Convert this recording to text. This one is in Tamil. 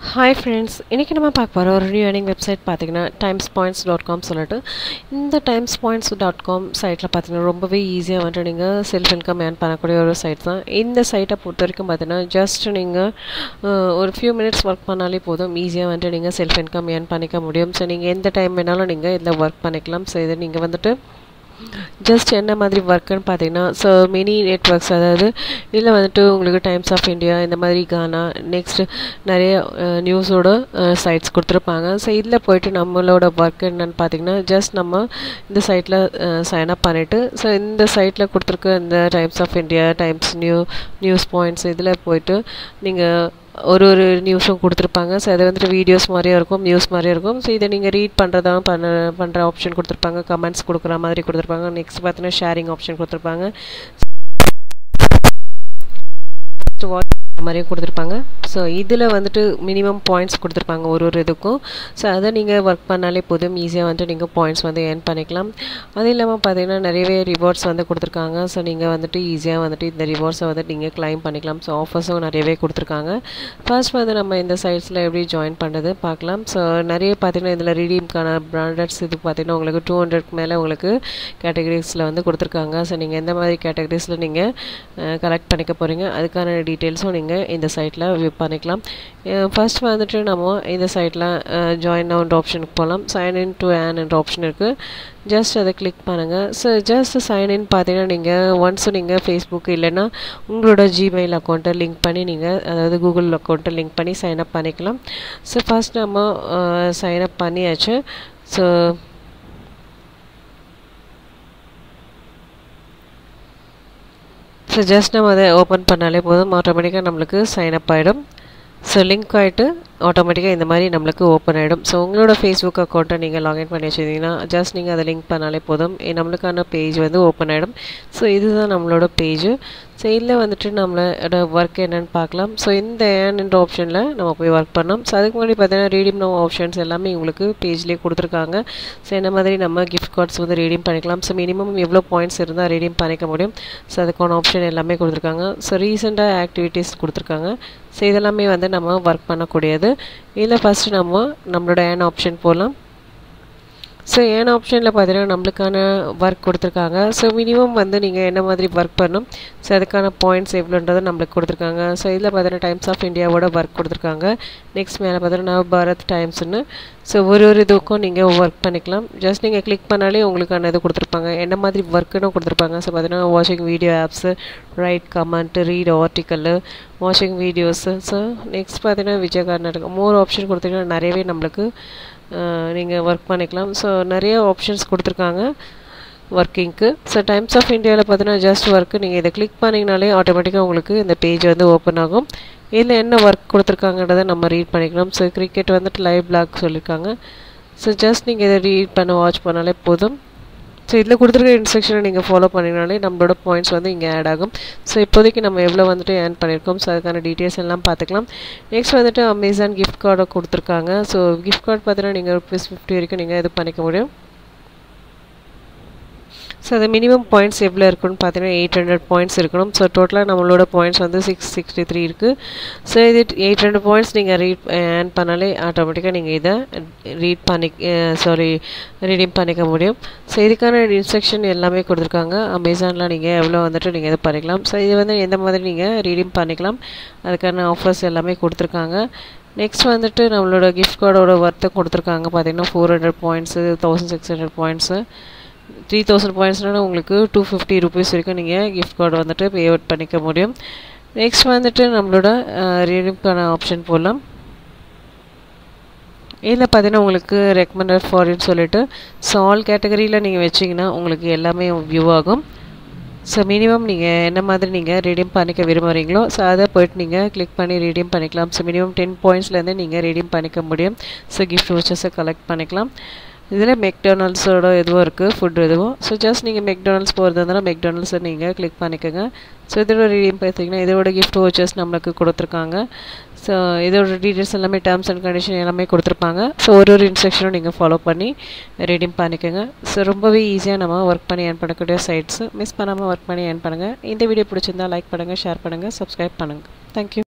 ஹாய் ஃப்ரெண்ட்ஸ் இன்றைக்கி நம்ம பார்க்க போகிற ஒரு நியூ ஏர்னிங் வெப்சைட் பார்த்தீங்கன்னா டைம்ஸ் பாயிண்ட்ஸ் டாட் காம் சொல்லிட்டு இந்த டைம்ஸ் பாயிண்ட்ஸ் டாட் காம் சைட்டில் பார்த்தீங்கன்னா ரொம்பவே ஈஸியாக வந்துட்டு நீங்கள் செல்ஃப் இன்கம் ஏர்ன் பண்ணக்கூடிய ஒரு சைட் தான் இந்த சைட்டை பொறுத்த வரைக்கும் பார்த்தீங்கன்னா ஜஸ்ட் நீங்கள் ஒரு ஃபியூ மினிட்ஸ் ஒர்க் பண்ணாலே போதும் ஈஸியாக வந்துட்டு நீங்கள் செல்ஃப் இன்கம் ஏர்ன் பண்ணிக்க முடியும் ஸோ நீங்கள் எந்த டைம் வேணாலும் நீங்கள் இதில் ஒர்க் பண்ணிக்கலாம் ஸோ இது நீங்கள் வந்துட்டு ஜஸ்ட் என்ன மாதிரி ஒர்க்குன்னு பார்த்தீங்கன்னா ஸோ மினி நெட்ஒர்க்ஸ் அதாவது இதில் வந்துட்டு உங்களுக்கு டைம்ஸ் ஆஃப் இந்தியா இந்த மாதிரி கானா நெக்ஸ்ட் நிறைய நியூஸோட சைட்ஸ் கொடுத்துருப்பாங்க ஸோ இதில் போயிட்டு நம்மளோட ஒர்க் என்னன்னு பார்த்தீங்கன்னா ஜஸ்ட் நம்ம இந்த சைட்டில் சைன் அப் பண்ணிவிட்டு ஸோ இந்த சைட்டில் கொடுத்துருக்க இந்த Times of India Times new news points இதில் போயிட்டு நீங்கள் ஒரு ஒரு நியூஸும் கொடுத்துருப்பாங்க ஸோ அது வந்துட்டு வீடியோஸ் மாதிரியும் இருக்கும் நியூஸ் மாதிரியும் இருக்கும் ஸோ இதை நீங்கள் ரீட் பண்ணுறதா பண்ண பண்ணுற ஆப்ஷன் கொடுத்துருப்பாங்க கமெண்ட்ஸ் கொடுக்குற மாதிரி கொடுத்துருப்பாங்க நெக்ஸ்ட் பார்த்தீங்கன்னா ஷேரிங் ஆப்ஷன் கொடுத்துருப்பாங்க வாட்ச் மாதிரியும் கொடுத்துருப்பாங்க ஸோ இதில் வந்துட்டு மினிமம் பாயிண்ட்ஸ் கொடுத்துருப்பாங்க ஒரு ஒரு இதுக்கும் ஸோ அதை நீங்கள் ஒர்க் பண்ணாலே போதும் ஈஸியாக வந்துட்டு நீங்கள் பாயிண்ட்ஸ் வந்து ஏர்ன் பண்ணிக்கலாம் அது இல்லாமல் பார்த்தீங்கன்னா நிறையவே ரிவார்ட்ஸ் வந்து கொடுத்துருக்காங்க ஸோ நீங்கள் வந்துட்டு ஈஸியாக வந்துட்டு இந்த ரிவார்ட்ஸை வந்துட்டு நீங்கள் கிளைம் பண்ணிக்கலாம் ஸோ ஆஃபர்ஸும் நிறையவே கொடுத்துருக்காங்க ஃபர்ஸ்ட் வந்து நம்ம இந்த சைட்ஸில் எப்படி ஜாயின் பண்ணுறது பார்க்கலாம் ஸோ நிறைய பார்த்தீங்கன்னா இதில் ரீடீம்க்கான பிராண்டட்ஸ் இது பார்த்தீங்கன்னா உங்களுக்கு டூ ஹண்ட்ரட் மேலே உங்களுக்கு கேட்டகரிஸில் வந்து கொடுத்துருக்காங்க ஸோ நீங்கள் எந்த மாதிரி கேட்டகரிஸில் நீங்கள் கலெக்ட் பண்ணிக்க போகிறீங்க அதுக்கான டீட்டெயில்ஸும் நீங்கள் இந்த சைட்டில் வியூ பண்ணிக்கலாம் ஃபர்ஸ்ட் வந்துட்டு நம்ம இந்த சைட்டில் ஜாயின் அவுண்ட் ஆப்ஷனுக்கு போகலாம் சைன் இன் டு ஆன் என்ற ஆப்ஷன் இருக்குது ஜஸ்ட் அதை கிளிக் பண்ணுங்கள் ஸோ ஜஸ்ட் சைன் இன் பார்த்தீங்கன்னா நீங்கள் ஒன்ஸ் நீங்கள் ஃபேஸ்புக் இல்லைன்னா உங்களோட ஜிமெயில் அக்கௌண்ட்டை லிங்க் பண்ணி நீங்கள் அதாவது கூகுள் அக்கௌண்ட்டை லிங்க் பண்ணி சைன் அப் பண்ணிக்கலாம் ஸோ ஃபஸ்ட் நம்ம சைன் அப் பண்ணியாச்சு ஸோ ஸோ ஜஸ்ட் நம்ம அதை ஓப்பன் பண்ணாலே போதும் ஆட்டோமேட்டிக்காக நம்மளுக்கு சைன் அப் ஆகிடும் ஸோ லிங்க் ஆகிட்டு ஆட்டோமேட்டிக்காக இந்த மாதிரி நம்மளுக்கு ஓப்பன் ஆகிடும் ஸோ உங்களோட ஃபேஸ்புக் அக்கௌண்ட்டை நீங்கள் லாகின் பண்ணி வச்சுருந்தீங்கன்னா ஜஸ்ட் நீங்கள் அதை லிங்க் பண்ணாலே போதும் நம்மளுக்கான பேஜ் வந்து ஓப்பன் ஆகிடும் ஸோ இதுதான் நம்மளோட பேஜு ஸோ இதில் வந்துட்டு நம்மளோட ஒர்க் என்னென்னு பார்க்கலாம் ஸோ இந்த ஏன்ன்ற ஆப்ஷனில் நம்ம போய் ஒர்க் பண்ணோம் ஸோ அதுக்கு முன்னாடி பார்த்தீங்கன்னா ரீடிம் நோ ஆப்ஷன்ஸ் எல்லாமே உங்களுக்கு பேஜ்லேயே கொடுத்துருக்காங்க ஸோ என்ன மாதிரி நம்ம கிஃப்ட் கார்ட்ஸ் வந்து ரீடீம் பண்ணிக்கலாம் ஸோ மினிமம் எவ்வளோ பாயிண்ட்ஸ் இருந்தால் ரீடீம் பண்ணிக்க முடியும் ஸோ அதுக்கான ஆப்ஷன் எல்லாமே கொடுத்துருக்காங்க ஸோ ரீசெண்டாக ஆக்டிவிட்டீஸ் கொடுத்துருக்காங்க ஸோ இதெல்லாமே வந்து நம்ம ஒர்க் பண்ணக்கூடியது இதில் ஃபஸ்ட்டு நம்ம நம்மளோட ஏன் ஆப்ஷன் போகலாம் ஸோ ஏன் ஆப்ஷனில் பார்த்தீங்கன்னா நம்மளுக்கான ஒர்க் கொடுத்துருக்காங்க ஸோ மினிமம் வந்து நீங்கள் என்ன மாதிரி ஒர்க் பண்ணணும் ஸோ அதுக்கான பாயிண்ட்ஸ் எவ்வளோன்றதை நம்மளுக்கு கொடுத்துருக்காங்க ஸோ இதில் பார்த்தீங்கன்னா டைம்ஸ் ஆஃப் இந்தியாவோட ஒர்க் கொடுத்துருக்காங்க நெக்ஸ்ட் மேலே பார்த்தீங்கன்னா நவ பாரத் டைம்ஸ்னு ஸோ ஒரு ஒரு இதுக்கும் நீங்கள் ஒர்க் பண்ணிக்கலாம் ஜஸ்ட் நீங்கள் கிளிக் பண்ணாலே உங்களுக்கான இது கொடுத்துருப்பாங்க என்ன மாதிரி ஒர்க்குன்னு கொடுத்துருப்பாங்க ஸோ பார்த்தீங்கன்னா வாட்சிங் video apps right comment read article வாட்சிங் வீடியோஸு ஸோ நெக்ஸ்ட் பார்த்தீங்கன்னா விஜய் கர்நாடகா மோர் ஆப்ஷன் கொடுத்தீங்கன்னா நிறையவே நம்மளுக்கு நீங்கள் ஒர்க் பண்ணிக்கலாம் ஸோ நிறைய ஆப்ஷன்ஸ் கொடுத்துருக்காங்க ஒர்க்கிங்க்கு ஸோ டைம்ஸ் ஆஃப் இந்தியாவில் பார்த்தீங்கன்னா ஜஸ்ட் ஒர்க்கு நீங்கள் இதை கிளிக் பண்ணிங்கனாலே ஆட்டோமேட்டிக்காக உங்களுக்கு இந்த பேஜ் வந்து ஓப்பன் ஆகும் இதில் என்ன ஒர்க் கொடுத்துருக்காங்கன்றதை நம்ம ரீட் பண்ணிக்கலாம் ஸோ கிரிக்கெட் வந்துட்டு லைவ் பிளாக் சொல்லியிருக்காங்க ஸோ ஜஸ்ட் நீங்கள் இதை ரீட் பண்ண வாட்ச் பண்ணாலே போதும் ஸோ இதில் கொடுத்துருக்க இன்ஸ்ட்ரக்ஷனை நீங்கள் ஃபாலோ பண்ணிங்கனாலே நம்மளோட பாயிண்ட்ஸ் வந்து இங்கே ஆட் ஆகும் ஸோ இப்போதைக்கு நம்ம எவ்வளோ வந்துட்டு ஏர்ன் பண்ணியிருக்கோம் ஸோ அதுக்கான டீட்டெயில்ஸ் எல்லாம் பார்த்துக்கலாம் நெக்ஸ்ட் வந்துட்டு அமேசான் கிஃப்ட் கார்டை கொடுத்துருக்காங்க ஸோ கிஃப்ட் கார்டு பார்த்தீங்கன்னா நீங்கள் ருபீஸ் ஃபிஃப்டி வரைக்கும் நீங்கள் இது பண்ணிக்க முடியும் ஸோ அது மினிமம் பாயிண்ட்ஸ் எவ்வளோ இருக்குன்னு பார்த்தீங்கன்னா எயிட் ஹண்ட்ரட் பாயிண்ட்ஸ் இருக்கணும் ஸோ டோட்டலாக நம்மளோட பாயிண்ட்ஸ் வந்து சிக்ஸ் சிக்ஸ்டி த்ரீ இருக்குது ஸோ இது எயிட் ஹண்ட்ரட் பாயிண்ட்ஸ் நீங்கள் ரீட் ஏர்ன் பண்ணாலே ஆட்டோமேட்டிக்காக நீங்கள் இதை ரீட் பண்ணி சாரி ரீடிங் பண்ணிக்க முடியும் ஸோ இதுக்கான இன்ஸ்ட்ரக்ஷன் எல்லாமே கொடுத்துருக்காங்க அமேசானில் நீங்கள் எவ்வளோ வந்துட்டு நீங்கள் இது பண்ணிக்கலாம் ஸோ இது வந்து எந்த மாதிரி நீங்கள் ரீடிங் பண்ணிக்கலாம் அதுக்கான ஆஃபர்ஸ் எல்லாமே கொடுத்துருக்காங்க நெக்ஸ்ட் வந்துட்டு நம்மளோட கிஃப்ட் கார்டோட ஒர்த்தை கொடுத்துருக்காங்க பார்த்தீங்கன்னா four hundred points thousand six hundred points three thousand பாயிண்ட்ஸ்னால் உங்களுக்கு டூ ஃபிஃப்டி ருபீஸ் வரைக்கும் நீங்கள் கிஃப்ட் கார்டு வந்துட்டு பே அவுட் பண்ணிக்க முடியும் நெக்ஸ்ட் வந்துட்டு நம்மளோட ரீடிம்க்கான ஆப்ஷன் போடலாம் இதில் பார்த்தீங்கன்னா உங்களுக்கு ரெக்கமெண்டட் ஃபாரின்னு சொல்லிட்டு ஸோ ஆல் கேட்டகரியில் நீங்கள் வச்சிங்கன்னா உங்களுக்கு எல்லாமே வியூ ஆகும் ஸோ மினிமம் நீங்கள் என்ன மாதிரி நீங்கள் ரீடீம் பண்ணிக்க விரும்புகிறீங்களோ ஸோ அதை போய்ட்டு நீங்கள் கிளிக் பண்ணி ரீடீம் பண்ணிக்கலாம் ஸோ மினிமம் டென் பாயிண்ட்ஸ்லேருந்து நீங்கள் ரீடீம் பண்ணிக்க முடியும் ஸோ கிஃப்ட் வச்சஸை கலெக்ட் பண்ணிக்கலாம் இதில் மெக்டொனால்ட்ஸோட இதுவும் இருக்குது ஃபுட் இதுவும் ஸோ ஜஸ்ட் நீங்கள் மெக்டொனால்ட்ஸ் போகிறது இருந்தாலும் மெக்டொனால்ட்ஸை நீங்கள் கிளிக் பண்ணிக்கோங்க ஸோ இதோட ரீடியம் பார்த்தீங்கன்னா இதோட கிஃப்ட் வச்சர்ஸ் நம்மளுக்கு கொடுத்துருக்காங்க ஸோ இதோட டீட்டெயில்ஸ் எல்லாமே டேர்ம்ஸ் அண்ட் கண்டிஷன் எல்லாமே கொடுத்துருப்பாங்க ஸோ ஒரு ஒரு இன்ஸ்ட்ரக்ஷனும் நீங்கள் ஃபாலோ பண்ணி ரீடிங் பண்ணிக்கோங்க ஸோ ரொம்பவே ஈஸியாக நம்ம ஒர்க் பண்ணி ஏர்ன் பண்ணக்கூடிய சைட்ஸ் மிஸ் பண்ணாமல் ஒர்க் பண்ணி ஏர்ன் பண்ணுங்கள் இந்த வீடியோ பிடிச்சிருந்தா லைக் பண்ணுங்கள் ஷேர் பண்ணுங்கள் சப்ஸ்கிரைப் பண்ணுங்கள் தேங்க்யூ